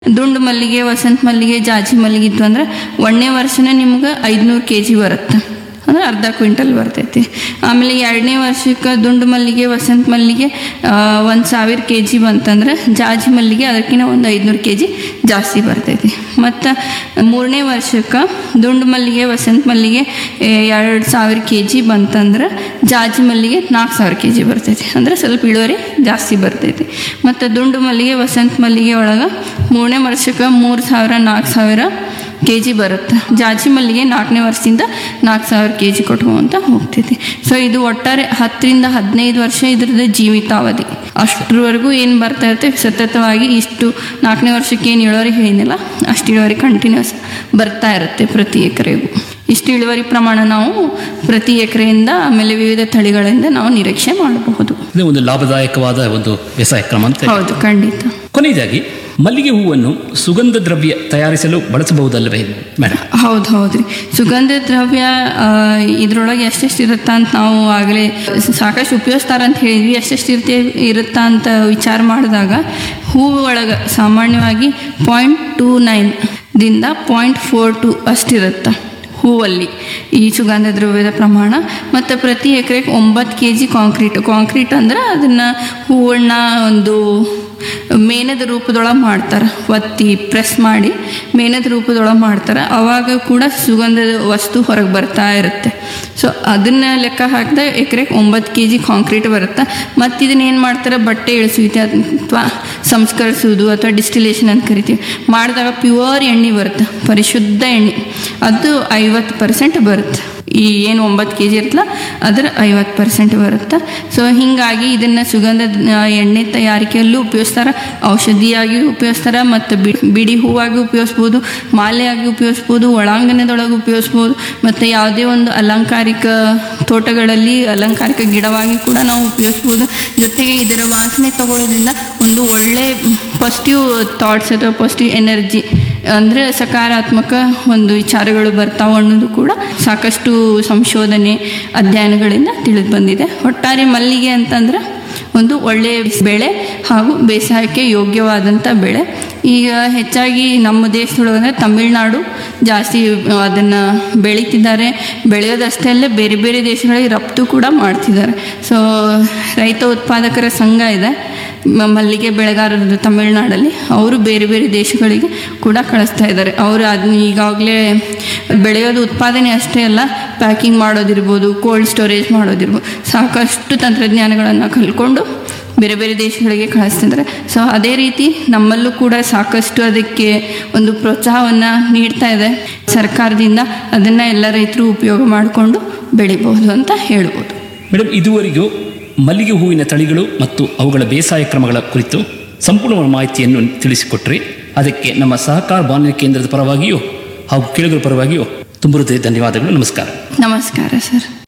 ದುಂಡು ಮಲ್ಲಿಗೆ ವಸಂತ ಮಲ್ಲಿಗೆ ಜಾಜಿ ಮಲ್ಲಿಗೆ ಇತ್ತು ಅಂದ್ರೆ ಒಂದನೇ ವರ್ಷನೇ ನಿಮ್ಗೆ ಐದುನೂರು ಕೆ ಜಿ ಬರುತ್ತೆ ಅಂದ್ರೆ ಅರ್ಧ ಕ್ವಿಂಟಲ್ ಬರ್ತೈತಿ ಆಮೇಲೆ ಎರಡನೇ ವರ್ಷಕ್ಕೆ ದುಂಡು ಮಲ್ಲಿಗೆ ವಸಂತ ಮಲ್ಲಿಗೆ ಒಂದು ಸಾವಿರ ಕೆ ಜಿ ಬಂತಂದ್ರೆ ಜಾಜಿ ಮಲ್ಲಿಗೆ ಅದಕ್ಕಿಂತ ಒಂದು ಐದುನೂರು ಕೆ ಜಿ ಜಾಸ್ತಿ ಬರ್ತೈತಿ ಮತ್ತು ಮೂರನೇ ವರ್ಷಕ್ಕೆ ದುಂಡು ಮಲ್ಲಿಗೆ ವಸಂತ ಮಲ್ಲಿಗೆ ಎರಡು ಸಾವಿರ ಕೆ ಜಿ ಬಂತಂದ್ರೆ ಜಾಜಿ ಮಲ್ಲಿಗೆ ನಾಲ್ಕು ಸಾವಿರ ಕೆ ಜಿ ಬರ್ತೈತಿ ಅಂದರೆ ಸ್ವಲ್ಪ ಇಳುವರಿ ಜಾಸ್ತಿ ಬರ್ತೈತಿ ಮತ್ತು ದುಂಡು ಮಲ್ಲಿಗೆ ವಸಂತ ಮಲ್ಲಿಗೆ ಒಳಗೆ ಮೂರನೇ ವರ್ಷಕ್ಕೆ ಮೂರು ಸಾವಿರ ನಾಲ್ಕು ಸಾವಿರ ಕೆ ಜಿ ಬರುತ್ತೆ ಜಾಜಿ ಮಲ್ಲಿಗೆ ನಾಲ್ಕನೇ ವರ್ಷದಿಂದ ನಾಲ್ಕು ಸಾವಿರ ಕೆ ಜಿ ಕೊಟ್ಕೊಂತ ಹೋಗ್ತೈತಿ ಸೊ ಇದು ಒಟ್ಟಾರೆ ಹತ್ತರಿಂದ ಹದಿನೈದು ವರ್ಷ ಇದ್ರದ್ದು ಜೀವಿತಾವಧಿ ಅಷ್ಟರವರೆಗೂ ಏನು ಬರ್ತಾ ಇರುತ್ತೆ ಸತತವಾಗಿ ಇಷ್ಟು ನಾಲ್ಕನೇ ವರ್ಷಕ್ಕೆ ಏನು ಇಳುವರಿ ಹೇಳಿದ್ನಲ್ಲ ಅಷ್ಟು ಇಳುವರಿ ಕಂಟಿನ್ಯೂಸ್ ಬರ್ತಾ ಇರುತ್ತೆ ಪ್ರತಿ ಎಕರೆಗೂ ಇಷ್ಟು ಇಳುವರಿ ಪ್ರಮಾಣ ನಾವು ಪ್ರತಿ ಎಕರೆಯಿಂದ ಆಮೇಲೆ ವಿವಿಧ ತಳಿಗಳಿಂದ ನಾವು ನಿರೀಕ್ಷೆ ಮಾಡಬಹುದು ಇದು ಒಂದು ಲಾಭದಾಯಕವಾದ ಒಂದು ಬೇಸಾಯ ಕ್ರಮ ಅಂತ ಹೌದು ಖಂಡಿತ ಕೊನೆಯದಾಗಿ ಮಲ್ಲಿಗೆ ಹೂವನ್ನು ಸುಗಂಧ ದ್ರವ್ಯ ತಯಾರಿಸಲು ಬಳಸಬಹುದಲ್ಲವೇ ಮೇಡಮ್ ಹೌದು ಹೌದ್ರಿ ಸುಗಂಧ ದ್ರವ್ಯ ಇದ್ರೊಳಗೆ ಎಷ್ಟೆಷ್ಟು ಇರುತ್ತಾ ಅಂತ ನಾವು ಆಗಲೇ ಸಾಕಷ್ಟು ಉಪಯೋಗಿಸ್ತಾರ ಅಂತ ಹೇಳಿದ್ವಿ ಎಷ್ಟೆಷ್ಟು ಇರ್ತೆ ಇರುತ್ತಾ ಅಂತ ವಿಚಾರ ಮಾಡಿದಾಗ ಹೂವು ಒಳಗೆ ಸಾಮಾನ್ಯವಾಗಿ ಪಾಯಿಂಟ್ ಟೂ ನೈನ್ ದಿಂದ ಪಾಯಿಂಟ್ ಫೋರ್ ಟು ಅಷ್ಟಿರುತ್ತೆ ಹೂವಲ್ಲಿ ಈ ಸುಗಂಧ ದ್ರವ್ಯದ ಪ್ರಮಾಣ ಮತ್ತು ಪ್ರತಿ ಎಕರೆಗೆ ಒಂಬತ್ತು ಕೆ ಜಿ ಕಾಂಕ್ರೀಟ್ ಕಾಂಕ್ರೀಟ್ ಅಂದ್ರೆ ಅದನ್ನು ಹೂವನ್ನ ಒಂದು ಮೇನದ ರೂಪದೊಳಗೆ ಮಾಡ್ತಾರೆ ಒತ್ತಿ ಪ್ರೆಸ್ ಮಾಡಿ ಮೇನದ ರೂಪದೊಳಗೆ ಮಾಡ್ತಾರೆ ಅವಾಗ ಕೂಡ ಸುಗಂಧದ ವಸ್ತು ಹೊರಗೆ ಬರ್ತಾ ಇರುತ್ತೆ ಸೊ ಅದನ್ನ ಲೆಕ್ಕ ಹಾಕಿದಾಗ ಎಕರೆಗೆ ಒಂಬತ್ತು ಕೆ ಜಿ ಕಾಂಕ್ರೀಟ್ ಬರುತ್ತೆ ಮತ್ತು ಇದನ್ನ ಏನು ಮಾಡ್ತಾರೆ ಬಟ್ಟೆ ಇಳಿಸುವಿಕೆ ಅಥವಾ ಸಂಸ್ಕರಿಸುವುದು ಅಥವಾ ಡಿಸ್ಟಿಲೇಷನ್ ಅಂತ ಕರಿತೀವಿ ಮಾಡಿದಾಗ ಪ್ಯೂರ್ ಎಣ್ಣೆ ಬರುತ್ತೆ ಪರಿಶುದ್ಧ ಎಣ್ಣೆ ಅದು ಐವತ್ತು ಪರ್ಸೆಂಟ್ ಬರುತ್ತೆ ಈ ಏನು ಒಂಬತ್ತು ಕೆ ಜಿ ಇರುತ್ತಲ್ಲ ಅದರ ಐವತ್ತು ಪರ್ಸೆಂಟ್ ಬರುತ್ತೆ ಸೊ ಹೀಗಾಗಿ ಇದನ್ನು ಸುಗಂಧ ಎಣ್ಣೆ ತಯಾರಿಕೆಯಲ್ಲೂ ಉಪಯೋಗಿಸ್ತಾರೆ ಔಷಧಿಯಾಗಿ ಉಪಯೋಗಿಸ್ತಾರೆ ಮತ್ತು ಬಿಡಿ ಹೂವಾಗಿ ಉಪಯೋಗಿಸ್ಬೋದು ಮಾಲೆಯಾಗಿ ಉಪಯೋಗಿಸ್ಬೋದು ಒಳಾಂಗಣದೊಳಗೆ ಉಪಯೋಗಿಸ್ಬೋದು ಮತ್ತು ಯಾವುದೇ ಒಂದು ಅಲಂಕಾರಿಕ ತೋಟಗಳಲ್ಲಿ ಅಲಂಕಾರಿಕ ಗಿಡವಾಗಿ ಕೂಡ ನಾವು ಉಪಯೋಗಿಸ್ಬೋದು ಜೊತೆಗೆ ಇದರ ವಾಸನೆ ತಗೊಳ್ಳೋದ್ರಿಂದ ಒಂದು ಒಳ್ಳೆ ಪಾಸಿಟಿವ್ ಥಾಟ್ಸ್ ಅಥವಾ ಪಾಸಿಟಿವ್ ಎನರ್ಜಿ ಅಂದರೆ ಸಕಾರಾತ್ಮಕ ಒಂದು ವಿಚಾರಗಳು ಬರ್ತಾವೆ ಅನ್ನೋದು ಕೂಡ ಸಾಕಷ್ಟು ಸಂಶೋಧನೆ ಅಧ್ಯಯನಗಳಿಂದ ತಿಳಿದು ಬಂದಿದೆ ಒಟ್ಟಾರೆ ಮಲ್ಲಿಗೆ ಅಂತಂದ್ರೆ ಒಂದು ಒಳ್ಳೆಯ ಬೆಳೆ ಹಾಗೂ ಬೇಸಾಯಕ್ಕೆ ಯೋಗ್ಯವಾದಂಥ ಬೆಳೆ ಈಗ ಹೆಚ್ಚಾಗಿ ನಮ್ಮ ದೇಶದೊಳಗೆ ತಮಿಳುನಾಡು ಜಾಸ್ತಿ ಅದನ್ನು ಬೆಳೀತಿದ್ದಾರೆ ಬೆಳೆಯೋದಷ್ಟೇ ಅಲ್ಲೇ ಬೇರೆ ಬೇರೆ ದೇಶಗಳಿಗೆ ರಫ್ತು ಕೂಡ ಮಾಡ್ತಿದ್ದಾರೆ ಸೊ ರೈತ ಉತ್ಪಾದಕರ ಸಂಘ ಇದೆ ಮ- ಮಲ್ಲಿಗೆ ಬೆಳೆಗಾರರದ್ದು ತಮಿಳುನಾಡಲ್ಲಿ ಅವರು ಬೇರೆ ಬೇರೆ ದೇಶಗಳಿಗೆ ಕೂಡ ಕಳಿಸ್ತಾ ಇದ್ದಾರೆ ಅವರು ಅದನ್ನ ಈಗಾಗಲೇ ಬೆಳೆಯೋದು ಉತ್ಪಾದನೆ ಅಷ್ಟೇ ಅಲ್ಲ ಪ್ಯಾಕಿಂಗ್ ಮಾಡೋದಿರ್ಬೋದು ಕೋಲ್ಡ್ ಸ್ಟೋರೇಜ್ ಮಾಡೋದಿರ್ಬೋದು ಸಾಕಷ್ಟು ತಂತ್ರಜ್ಞಾನಗಳನ್ನು ಕಲ್ತ್ಕೊಂಡು ಬೇರೆ ಬೇರೆ ದೇಶಗಳಿಗೆ ಕಳಿಸ್ತಿದ್ದಾರೆ ಸೊ ಅದೇ ರೀತಿ ನಮ್ಮಲ್ಲೂ ಕೂಡ ಸಾಕಷ್ಟು ಅದಕ್ಕೆ ಒಂದು ಪ್ರೋತ್ಸಾಹವನ್ನು ನೀಡ್ತಾ ಇದೆ ಸರ್ಕಾರದಿಂದ ಅದನ್ನು ಎಲ್ಲ ರೈತರು ಉಪಯೋಗ ಮಾಡಿಕೊಂಡು ಬೆಳಿಬಹುದು ಅಂತ ಹೇಳ್ಬೋದು ಮೇಡಮ್ ಇದುವರೆಗೂ ಮಲ್ಲಿಗೆ ಹೂವಿನ ತಳಿಗಳು ಮತ್ತು ಅವುಗಳ ಬೇಸಾಯ ಕ್ರಮಗಳ ಕುರಿತು ಸಂಪೂರ್ಣ ಮಾಹಿತಿಯನ್ನು ತಿಳಿಸಿಕೊಟ್ರಿ ಅದಕ್ಕೆ ನಮ್ಮ ಸಹಕಾರ ಬಾನುಲಿ ಕೇಂದ್ರದ ಪರವಾಗಿಯೂ ಹಾಗೂ ಕೇಳುಗರ ಪರವಾಗಿಯೂ ತುಂಬ ಹೃದಯ ಧನ್ಯವಾದಗಳು ನಮಸ್ಕಾರ ನಮಸ್ಕಾರ ಸರ್